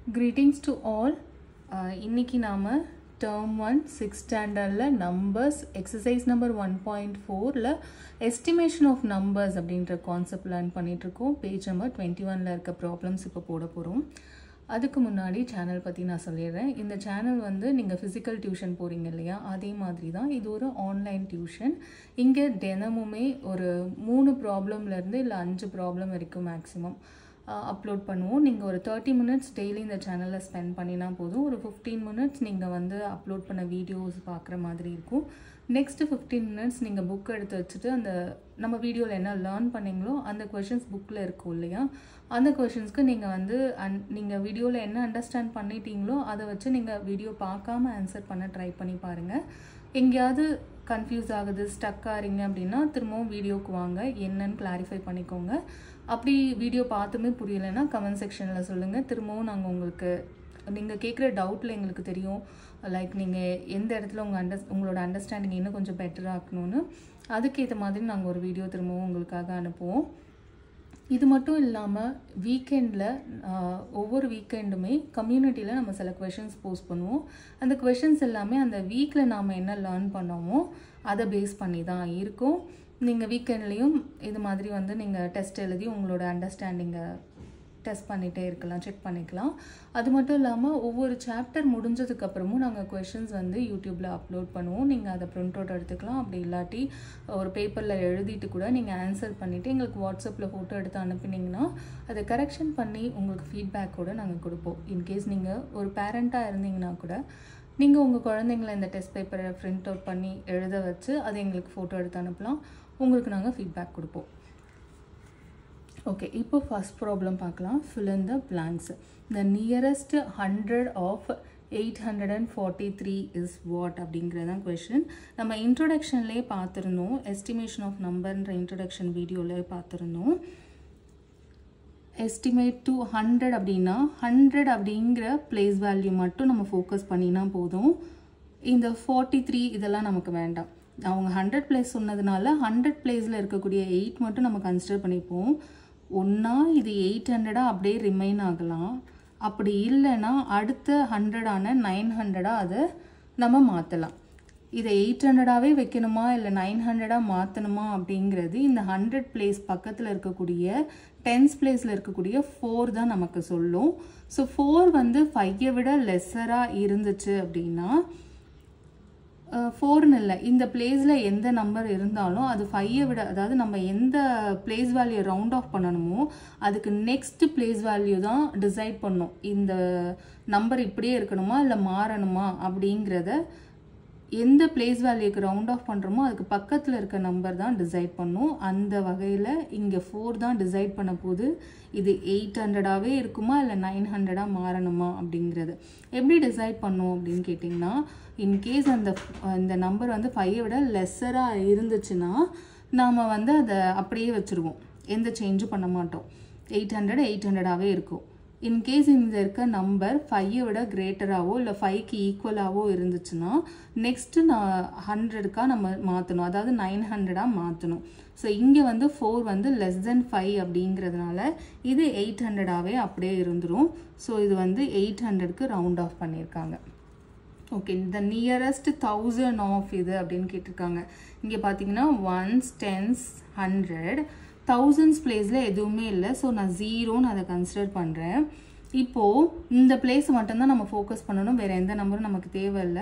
greetings to all uh, இன்னைக்கு நாம term one six ஸ்டாண்டர்டில் numbers exercise number one point ஃபோரில் எஸ்டிமேஷன் ஆஃப் நம்பர்ஸ் அப்படின்ற கான்செப்ட் லேர்ன் பண்ணிகிட்ருக்கோம் பேஜ் நம்பர் டுவெண்ட்டி ஒனில் இருக்க ப்ராப்ளம்ஸ் இப்போ போட போகிறோம் அதுக்கு முன்னாடி சேனல் பற்றி நான் சொல்லிடுறேன் இந்த சேனல் வந்து நீங்கள் ஃபிசிக்கல் டியூஷன் போகிறீங்க இல்லையா அதே மாதிரி தான் இது ஒரு ஆன்லைன் டியூஷன் இங்கே தினமுமே ஒரு மூணு ப்ராப்ளம்லேருந்து இல்லை அஞ்சு ப்ராப்ளம் வரைக்கும் மேக்ஸிமம் அப்லோட் பண்ணுவோம் நீங்கள் ஒரு தேர்ட்டி மினிட்ஸ் டெய்லி இந்த சேனலில் ஸ்பெண்ட் பண்ணினா போதும் ஒரு ஃபிஃப்டீன் மினிட்ஸ் நீங்கள் வந்து அப்லோட் பண்ண வீடியோஸ் பார்க்குற மாதிரி இருக்கும் நெக்ஸ்ட்டு ஃபிஃப்டீன் மினிட்ஸ் நீங்கள் புக் எடுத்து வச்சுட்டு அந்த நம்ம வீடியோவில் என்ன லேர்ன் பண்ணீங்களோ அந்த கொஷின்ஸ் புக்கில் இருக்கும் இல்லையா அந்த கொஷின்ஸ்க்கு நீங்கள் வந்து அன் நீங்கள் வீடியோவில் என்ன அண்டர்ஸ்டாண்ட் பண்ணிட்டீங்களோ அதை வச்சு நீங்கள் வீடியோ பார்க்காம ஆன்சர் பண்ண ட்ரை பண்ணி பாருங்கள் எங்கேயாவது கன்ஃபியூஸ் ஆகுது ஸ்டக் ஆகிறீங்க அப்படின்னா திரும்பவும் வீடியோக்கு வாங்க என்னன்னு கிளாரிஃபை பண்ணிக்கோங்க அப்படி வீடியோ பார்த்துமே புரியலைன்னா கமெண்ட் செக்ஷனில் சொல்லுங்கள் திரும்பவும் நாங்கள் உங்களுக்கு நீங்கள் கேட்குற டவுட்டில் எங்களுக்கு தெரியும் லைக் நீங்கள் எந்த இடத்துல உங்கள் அண்டர் உங்களோட அண்டர்ஸ்டாண்டிங் இன்னும் கொஞ்சம் பெட்டராக ஆக்கணும்னு அதுக்கேற்ற மாதிரி நாங்கள் ஒரு வீடியோ திரும்பவும் உங்களுக்காக அனுப்புவோம் இது மட்டும் இல்லாமல் வீக்கெண்டில் ஒவ்வொரு வீக்கெண்டுமே கம்யூனிட்டியில் நம்ம சில கொஷின்ஸ் போஸ்ட் பண்ணுவோம் அந்த கொஷின்ஸ் எல்லாமே அந்த வீக்கில் நாம் என்ன லேர்ன் பண்ணோமோ அதை பேஸ் பண்ணி தான் இருக்கும் நீங்கள் வீக்கெண்ட்லேயும் இது மாதிரி வந்து நீங்கள் டெஸ்ட் எழுதி உங்களோட அண்டர்ஸ்டாண்டிங்கை டெஸ்ட் பண்ணிகிட்டே இருக்கலாம் செக் பண்ணிக்கலாம் அது மட்டும் இல்லாமல் ஒவ்வொரு சாப்டர் முடிஞ்சதுக்கப்புறமும் நாங்கள் கொஷின்ஸ் வந்து யூடியூப்பில் அப்லோட் பண்ணுவோம் நீங்கள் அதை ப்ரிண்ட் அவுட் எடுத்துக்கலாம் அப்படி இல்லாட்டி ஒரு பேப்பரில் எழுதிட்டு கூட நீங்கள் ஆன்சர் பண்ணிவிட்டு எங்களுக்கு வாட்ஸ்அப்பில் ஃபோட்டோ எடுத்து அனுப்பினீங்கன்னா அதை கரெக்ஷன் பண்ணி உங்களுக்கு ஃபீட்பேக் கூட நாங்கள் கொடுப்போம் இன்கேஸ் நீங்கள் ஒரு பேரண்ட்டாக இருந்தீங்கன்னா கூட நீங்கள் உங்கள் குழந்தைங்கள இந்த டெஸ்ட் பேப்பரை பிரிண்ட் அவுட் பண்ணி எழுத வச்சு அதை எங்களுக்கு ஃபோட்டோ எடுத்து அனுப்பலாம் உங்களுக்கு நாங்கள் ஃபீட்பேக் கொடுப்போம் ஓகே இப்போ ஃபஸ்ட் ப்ராப்ளம் பார்க்கலாம் fill in the blanks the nearest hundred of eight hundred and forty three is what அப்படிங்கிறது தான் கொஷின் நம்ம இன்ட்ரொடக்ஷன்லேயே பார்த்துருந்தோம் எஸ்டிமேஷன் ஆஃப் நம்பர்ன்ற இன்ட்ரொடக்ஷன் வீடியோவிலே பார்த்துருந்தோம் எஸ்டிமேட் டு ஹண்ட்ரட் அப்படின்னா ஹண்ட்ரட் அப்படிங்கிற பிளேஸ் வேல்யூ மட்டும் நம்ம ஃபோக்கஸ் பண்ணினா போதும் இந்த ஃபார்ட்டி த்ரீ இதெல்லாம் நமக்கு வேண்டாம் அவங்க ஹண்ட்ரட் பிளேஸ் சொன்னதுனால ஹண்ட்ரட் பிளேஸில் இருக்கக்கூடிய எயிட் மட்டும் நம்ம கன்சிடர் பண்ணிப்போம் ஒன்றா இது எயிட் ஹண்ட்ரடாக அப்படியே ரிமைன் ஆகலாம் அப்படி இல்லைன்னா அடுத்த ஹண்ட்ரடான நைன் ஹண்ட்ரடாக அதை நம்ம மாற்றலாம் இதை எயிட் ஹண்ட்ரடாகவே வைக்கணுமா இல்லை நைன் ஹண்ட்ரடாக மாற்றணுமா அப்படிங்கிறது இந்த ஹண்ட்ரட் பிளேஸ் பக்கத்தில் இருக்கக்கூடிய டென்ஸ் பிளேஸில் இருக்கக்கூடிய ஃபோர் தான் நமக்கு சொல்லும் ஸோ ஃபோர் வந்து ஃபைவை விட லெஸ்ஸராக இருந்துச்சு அப்படின்னா ஃபோர்னு இல்லை இந்த பிளேஸில் எந்த நம்பர் இருந்தாலும் அது ஃபைவை விட அதாவது நம்ம எந்த பிளேஸ் வேல்யூ ரவுண்ட் ஆஃப் பண்ணணுமோ அதுக்கு நெக்ஸ்ட் பிளேஸ் வேல்யூ தான் டிசைட் பண்ணும் இந்த நம்பர் இப்படியே இருக்கணுமா இல்லை மாறணுமா அப்படிங்கிறத எந்த பிளேஸ் வேல்யூக்கு ரவுண்ட் ஆஃப் பண்ணுறோமோ அதுக்கு பக்கத்தில் இருக்க நம்பர் தான் டிசைட் பண்ணும் அந்த வகையில் இங்கே ஃபோர் தான் டிசைட் பண்ண போது இது எயிட் ஹண்ட்ரடாகவே இருக்குமா இல்லை நைன் ஹண்ட்ரடாக மாறணுமா அப்படிங்கிறது எப்படி டிசைட் பண்ணும் அப்படின்னு கேட்டிங்கன்னா இன்கேஸ் அந்த இந்த நம்பர் வந்து ஃபைவை விட லெஸ்ஸராக இருந்துச்சுன்னா நாம் வந்து அதை அப்படியே வச்சுருவோம் எந்த சேஞ்சும் பண்ண மாட்டோம் எயிட் ஹண்ட்ரட் எயிட் ஹண்ட்ரடாகவே இருக்கும் இன்கேஸ் இந்த இருக்க நம்பர் ஃபைவை விட கிரேட்டராகவோ இல்லை ஃபைவ்க்கு ஈக்குவலாகவோ இருந்துச்சுன்னா நெக்ஸ்ட்டு நான் ஹண்ட்ரடுக்காக நம்ம மாற்றணும் அதாவது நைன் ஹண்ட்ரடாக மாற்றணும் ஸோ இங்கே வந்து ஃபோர் வந்து லெஸ் தென் ஃபைவ் அப்படிங்கிறதுனால இது எயிட் ஹண்ட்ரடாகவே அப்படியே இருந்துடும் ஸோ இது வந்து எயிட் ஹண்ட்ரட்க்கு ரவுண்ட் ஆஃப் பண்ணியிருக்காங்க ஓகே இந்த நியரஸ்ட் தௌசண்ட் ஆஃப் இது அப்படின்னு கேட்டிருக்காங்க இங்கே பார்த்தீங்கன்னா ஒன்ஸ் டென்ஸ் ஹண்ட்ரட் தௌசண்ட்ஸ் பிளேஸில் எதுவுமே இல்லை ஸோ நான் ஜீரோன்னு அதை கன்சிடர் பண்ணுறேன் இப்போது இந்த பிளேஸ் மட்டும்தான் நம்ம ஃபோக்கஸ் பண்ணணும் வேறு எந்த நம்பரும் நமக்கு தேவையில்லை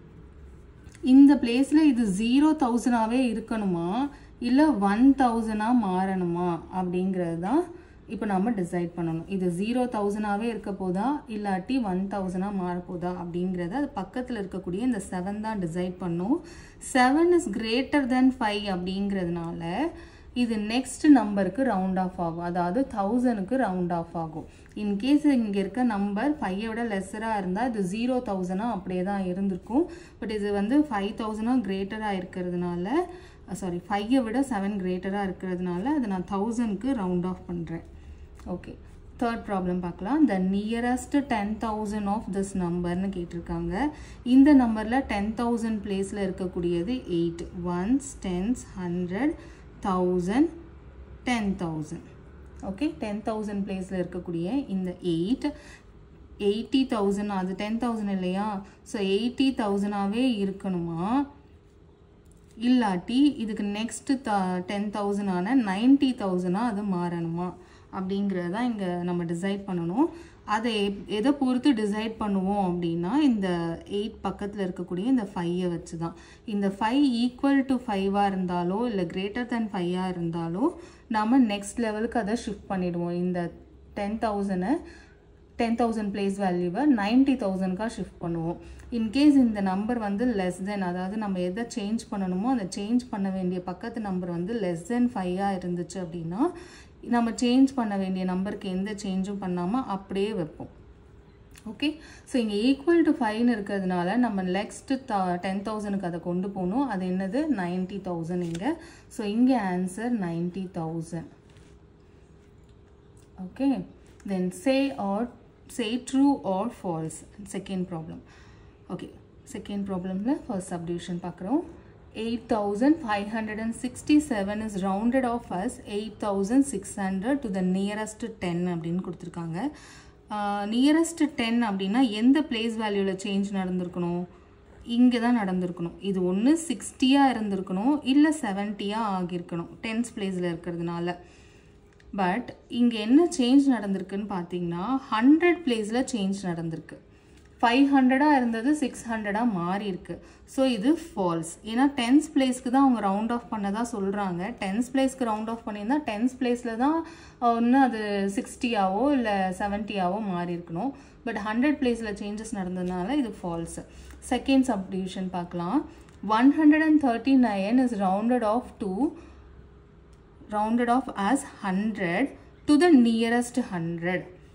இந்த பிளேஸில் இது ஜீரோ தௌசண்டாகவே இருக்கணுமா இல்லை ஒன் தௌசண்டாக மாறணுமா அப்படிங்கிறது தான் இப்போ நம்ம டிசைட் பண்ணணும் இது ஜீரோ தௌசண்டாகவே இருக்க போதா இல்லாட்டி ஒன் தௌசண்டாக மாற போதா அப்படிங்கிறத அது பக்கத்தில் இருக்கக்கூடிய இந்த செவன் தான் டிசைட் பண்ணும் seven is greater than five அப்படிங்கிறதுனால இது நெக்ஸ்ட் நம்பருக்கு ரவுண்ட் ஆஃப் ஆகும் அதாவது தௌசண்ட்க்கு ரவுண்ட் ஆஃப் ஆகும் இன்கேஸ் இங்கே இருக்க நம்பர் ஃபைவை விட லெஸ்ஸராக இருந்தால் இது ஜீரோ தௌசண்டாக அப்படியே தான் இருந்திருக்கும் பட் இது வந்து ஃபைவ் தௌசண்டாக கிரேட்டராக இருக்கிறதுனால சாரி ஃபைவை விட செவன் கிரேட்டராக இருக்கிறதுனால அதை நான் தௌசண்ட்க்கு ரவுண்ட் ஆஃப் பண்ணுறேன் ஓகே தேர்ட் ப்ராப்ளம் பார்க்கலாம் the nearest ten thousand of this நம்பர்னு கேட்டிருக்காங்க இந்த நம்பரில் டென் தௌசண்ட் பிளேஸில் இருக்கக்கூடியது eight ones tens hundred thousand ten thousand okay ten thousand பிளேஸில் இருக்கக்கூடிய இந்த எயிட் எயிட்டி தௌசண்ட் அது டென் தௌசண்ட் இல்லையா ஸோ எயிட்டி தௌசண்டாகவே இருக்கணுமா இல்லாட்டி இதுக்கு நெக்ஸ்ட்டு த டென் தௌசண்டான நைன்ட்டி தௌசண்டாக அது மாறணுமா அப்படிங்கிறத தான் இங்கே நம்ம டிசைட் பண்ணணும் அதை எப்- எதை பொறுத்து டிசைட் பண்ணுவோம் அப்படின்னா இந்த எயிட் பக்கத்தில் இருக்கக்கூடிய இந்த ஃபைவை வச்சு தான் இந்த ஃபைவ் ஈக்குவல் டு ஃபைவாக இருந்தாலோ இல்லை கிரேட்டர் தென் ஃபைவாக இருந்தாலோ நம்ம நெக்ஸ்ட் லெவலுக்கு அதை ஷிஃப்ட் பண்ணிடுவோம் இந்த டென் தௌசண்டை டென் தௌசண்ட் பிளேஸ் வேல்யூவை நைன்ட்டி தௌசண்ட்காக ஷிஃப்ட் பண்ணுவோம் இன்கேஸ் இந்த நம்பர் வந்து லெஸ் தென் அதாவது நம்ம எதை சேஞ்ச் பண்ணணுமோ அதை சேஞ்ச் பண்ண வேண்டிய பக்கத்து நம்பர் வந்து லெஸ் தென் ஃபைவாக இருந்துச்சு அப்படின்னா நம்ம சேஞ்ச் பண்ண வேண்டிய நம்பருக்கு எந்த சேஞ்சும் பண்ணாமல் அப்படியே வைப்போம் ஓகே ஸோ இங்கே ஈக்குவல் டு ஃபைவ்னு இருக்கிறதுனால நம்ம நெக்ஸ்ட்டு த டென் தௌசண்ட்க்கு அதை கொண்டு போகணும் அது என்னது நைன்ட்டி தௌசண்ட் இங்கே ஸோ இங்கே answer ninety thousand okay then say or say true or false second problem okay second problemல first subdivision பார்க்குறோம் 8567 is rounded off as 8600 to the nearest 10 அப்படின்னு கொடுத்துருக்காங்க நியரஸ்ட் டென் அப்படின்னா எந்த பிளேஸ் வேல்யூவில் சேஞ்ச் நடந்திருக்கணும் இங்கே தான் நடந்திருக்கணும் இது ஒன்று சிக்ஸ்டியாக இருந்திருக்கணும் இல்லை செவன்ட்டியாக ஆகியிருக்கணும் டென்ஸ் பிளேஸில் இருக்கிறதுனால பட் இங்கே என்ன சேஞ்ச் நடந்திருக்குன்னு பார்த்தீங்கன்னா ஹண்ட்ரட் பிளேஸில் சேஞ்ச் நடந்திருக்கு ஃபைவ் ஹண்ட்ரடாக இருந்தது சிக்ஸ் ஹண்ட்ரடாக மாறி இருக்கு ஸோ இது ஃபால்ஸ் ஏன்னா டென்ஸ் பிளேஸ்க்கு தான் அவங்க ரவுண்ட் ஆஃப் பண்ணதா சொல்கிறாங்க டென்ஸ் பிளேஸ்க்கு ரவுண்ட் ஆஃப் பண்ணியிருந்தா டென்ஸ் பிளேஸில் தான் ஒன்று அது சிக்ஸ்டியாவோ இல்லை செவன்ட்டியாவோ மாறி இருக்கணும் பட் ஹண்ட்ரட் பிளேஸில் சேஞ்சஸ் நடந்ததுனால இது ஃபால்ஸ் செகண்ட் சப்டிவிஷன் பார்க்கலாம் one hundred and thirty nine is rounded off to rounded off as 100 to the nearest 100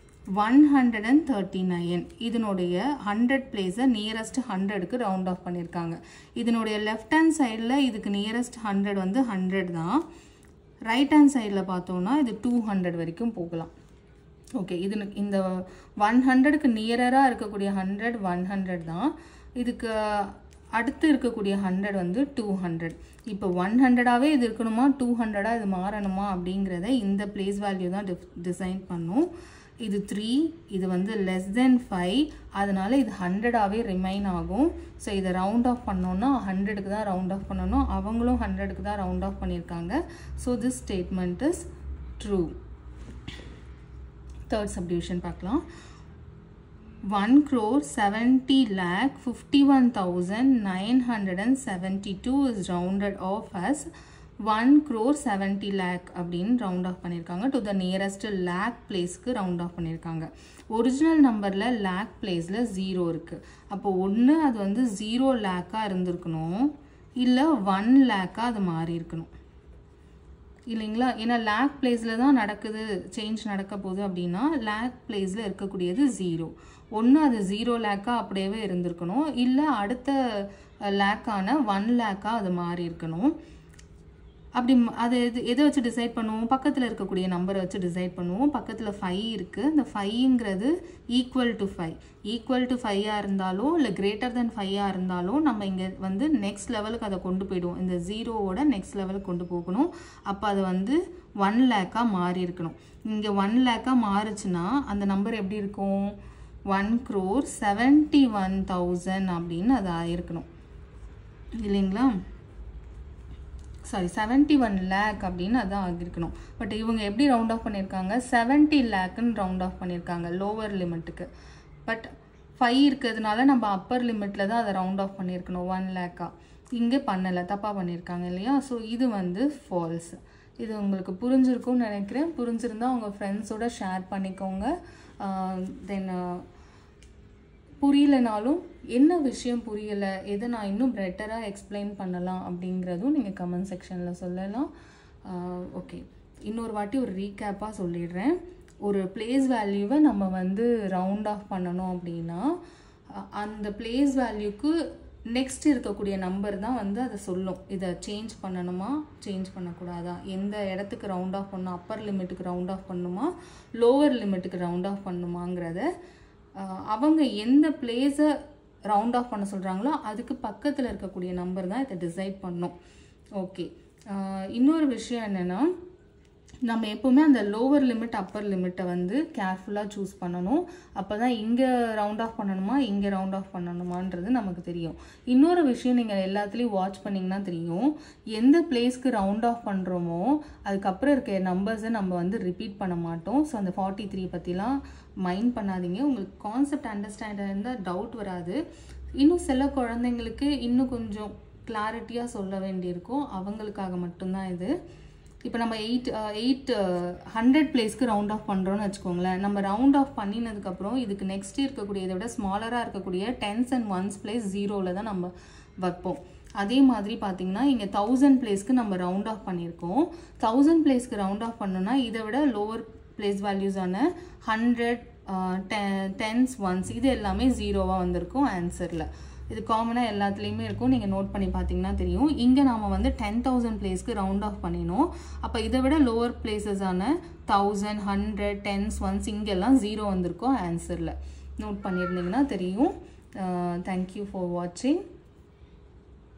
139 இதனுடைய 100 பிளேஸை நியரஸ்ட் ஹண்ட்ரடுக்கு ரவுண்ட் ஆஃப் பண்ணியிருக்காங்க இதனுடைய லெஃப்ட் ஹேண்ட் சைடில் இதுக்கு நியரஸ்ட் ஹண்ட்ரட் வந்து ஹண்ட்ரட் தான் ரைட் ஹேண்ட் சைடில் பார்த்தோம்னா இது டூ ஹண்ட்ரட் வரைக்கும் போகலாம் ஓகே இது இந்த ஒன் ஹண்ட்ரடுக்கு நியரராக இருக்கக்கூடிய ஹண்ட்ரட் ஒன் ஹண்ட்ரட் தான் இதுக்கு அடுத்து இருக்கக்கூடிய ஹண்ட்ரட் வந்து டூ ஹண்ட்ரட் இப்போ ஒன் ஹண்ட்ரடாகவே இது இருக்கணுமா டூ ஹண்ட்ரடாக இது மாறணுமா அப்படிங்கிறத இந்த பிளேஸ் வேல்யூ தான் டிசைன் பண்ணும் இது த்ரீ இது வந்து லெஸ் தென் ஃபைவ் அதனால இது ஹண்ட்ரடாகவே ரிமைன் ஆகும் ஸோ இதை ரவுண்ட் ஆஃப் பண்ணோன்னா ஹண்ட்ரடுக்கு தான் ரவுண்ட் ஆஃப் பண்ணணும் அவங்களும் ஹண்ட்ரடுக்கு தான் ரவுண்ட் ஆஃப் பண்ணியிருக்காங்க so this statement is true third subdivision பார்க்கலாம் one crore seventy lakh fifty one thousand nine hundred and seventy two is rounded off as one crore seventy lakh அப்படின்னு ரவுண்ட் ஆஃப் பண்ணியிருக்காங்க டு த நியரஸ்ட் லேக் பிளேஸ்க்கு round off பண்ணியிருக்காங்க original நம்பரில் லேக் பிளேஸில் zero இருக்குது அப்போ ஒன்று அது வந்து ஜீரோ லேக்காக இருந்திருக்கணும் இல்லை ஒன் லேக்காக அது மாறி இருக்கணும் இல்லைங்களா ஏன்னா லேக் பிளேஸில் தான் நடக்குது சேஞ்ச் நடக்க போகுது அப்படின்னா லேக் பிளேஸில் இருக்கக்கூடியது ஜீரோ ஒன்று அது ஜீரோ லேக்காக அப்படியே இருந்திருக்கணும் இல்லை அடுத்த லேக்கான ஒன் லேக்காக அது மாறி இருக்கணும் அப்படி ம- அது எது எதை வச்சு டிசைட் பண்ணுவோம் பக்கத்தில் இருக்கக்கூடிய நம்பரை வச்சு டிசைட் பண்ணுவோம் பக்கத்தில் ஃபைவ் இருக்குது இந்த ஃபைவ்ங்கிறது equal to five equal to ஃபைவாக இருந்தாலோ இல்லை கிரேட்டர் தென் ஃபைவாக இருந்தாலோ நம்ம இங்கே வந்து நெக்ஸ்ட் லெவலுக்கு அதை கொண்டு போயிடுவோம் இந்த ஜீரோவோட நெக்ஸ்ட் லெவலுக்கு கொண்டு போகணும் அப்போ அது வந்து ஒன் லேக்காக மாறி இருக்கணும் இங்கே ஒன் லேக்காக மாறுச்சுன்னா அந்த நம்பர் எப்படி இருக்கும் one crore seventy one thousand அப்படின்னு அது ஆயிருக்கணும் இல்லைங்களா சாரி செவன்ட்டி ஒன் லேக் அப்படின்னு அதான் ஆகியிருக்கணும் பட் இவங்க எப்படி ரவுண்ட் ஆஃப் பண்ணியிருக்காங்க செவன்ட்டி லேக்குன்னு ரவுண்ட் ஆஃப் பண்ணியிருக்காங்க லோவர் லிமிட்டுக்கு பட் ஃபைவ் இருக்கிறதுனால நம்ம அப்பர் லிமிட்டில் தான் அதை ரவுண்ட் ஆஃப் பண்ணியிருக்கணும் ஒன் லேக்காக இங்கே பண்ணலை தப்பாக பண்ணியிருக்காங்க இல்லையா ஸோ இது வந்து ஃபால்ஸ் இது உங்களுக்கு புரிஞ்சிருக்கும்னு நினைக்கிறேன் புரிஞ்சிருந்தா உங்கள் ஃப்ரெண்ட்ஸோட ஷேர் பண்ணிக்கோங்க தென் புரியலனாலும் என்ன விஷயம் புரியலை எதை நான் இன்னும் பெட்டராக எக்ஸ்பிளைன் பண்ணலாம் அப்படிங்கிறதும் நீங்கள் கமெண்ட் செக்ஷனில் சொல்லலாம் ஓகே இன்னொரு வாட்டி ஒரு ரீகேப்பாக சொல்லிடுறேன் ஒரு பிளேஸ் வேல்யூவை நம்ம வந்து ரவுண்ட் ஆஃப் பண்ணணும் அப்படின்னா அஹ், அந்த பிளேஸ் வேல்யூக்கு நெக்ஸ்ட் இருக்கக்கூடிய நம்பர் தான் வந்து அதை சொல்லும் இதை சேஞ்ச் பண்ணணுமா சேஞ்ச் பண்ணக்கூடாதா எந்த இடத்துக்கு ரவுண்ட் ஆஃப் பண்ணணும் அப்பர் லிமிட்டுக்கு ரவுண்ட் ஆஃப் பண்ணணுமா லோவர் லிமிட்டுக்கு ரவுண்ட் ஆஃப் பண்ணணுமாங்கிறத ஆஹ் அவங்க எந்த பிளேஸை ரவுண்ட் ஆஃப் பண்ண சொல்கிறாங்களோ அதுக்கு பக்கத்தில் இருக்கக்கூடிய நம்பர் தான் இதை டிசைட் பண்ணும் ஓகே இன்னொரு விஷயம் என்னென்னா நம்ம எப்போவுமே அந்த லோவர் லிமிட் அப்பர் லிமிட்டை வந்து கேர்ஃபுல்லாக சூஸ் பண்ணணும் அப்போ தான் இங்கே ரவுண்ட் ஆஃப் பண்ணணுமா இங்கே ரவுண்ட் ஆஃப் பண்ணணுமான்றது நமக்கு தெரியும் இன்னொரு விஷயம் நீங்கள் எல்லாத்துலேயும் வாட்ச் பண்ணிங்கன்னா தெரியும் எந்த பிளேஸ்க்கு ரவுண்ட் ஆஃப் பண்ணுறோமோ அதுக்கப்புறம் இருக்க நம்பர்ஸை நம்ம வந்து ரிப்பீட் பண்ண மாட்டோம் ஸோ அந்த ஃபார்ட்டி த்ரீ பற்றிலாம் மைண்ட் பண்ணாதீங்க உங்களுக்கு கான்செப்ட் அண்டர்ஸ்டாண்ட் இருந்தால் டவுட் வராது இன்னும் சில குழந்தைங்களுக்கு இன்னும் கொஞ்சம் கிளாரிட்டியாக சொல்ல வேண்டியிருக்கும் அவங்களுக்காக மட்டும்தான் இது இப்போ நம்ம எயிட் எயிட் ஹண்ட்ரட் பிளேஸ்க்கு ரவுண்ட் ஆஃப் பண்ணுறோன்னு வச்சுக்கோங்களேன் நம்ம ரவுண்ட் ஆஃப் பண்ணினதுக்கப்புறம் இதுக்கு நெக்ஸ்ட் இருக்கக்கூடிய இதை விட ஸ்மாலராக இருக்கக்கூடிய டென்ஸ் அண்ட் ஒன்ஸ் பிளேஸ் ஜீரோவில் தான் நம்ம வைப்போம் அதே மாதிரி பார்த்தீங்கன்னா இங்கே தௌசண்ட் பிளேஸ்க்கு நம்ம ரவுண்ட் ஆஃப் பண்ணியிருக்கோம் தௌசண்ட் பிளேஸ்க்கு ரவுண்ட் ஆஃப் பண்ணோன்னா இதை விட லோவர் பிளேஸ் வேல்யூஸான ஹண்ட்ரட் டென்ஸ் ஒன்ஸ் இது எல்லாமே ஜீரோவாக வந்திருக்கும் ஆன்சரில் இது காமனாக எல்லாத்துலேயுமே இருக்கும் நீங்கள் நோட் பண்ணி பார்த்தீங்கன்னா தெரியும் இங்கே நாம் வந்து டென் தௌசண்ட் பிளேஸ்க்கு ரவுண்ட் ஆஃப் பண்ணினோம் அப்போ இதை விட லோவர் பிளேசஸான தௌசண்ட் ஹண்ட்ரட் டென்ஸ் ஒன்ஸ் இங்கெல்லாம் ஜீரோ வந்திருக்கும் ஆன்சரில் நோட் பண்ணியிருந்தீங்கன்னா தெரியும் தேங்க்யூ ஃபார் வாட்சிங்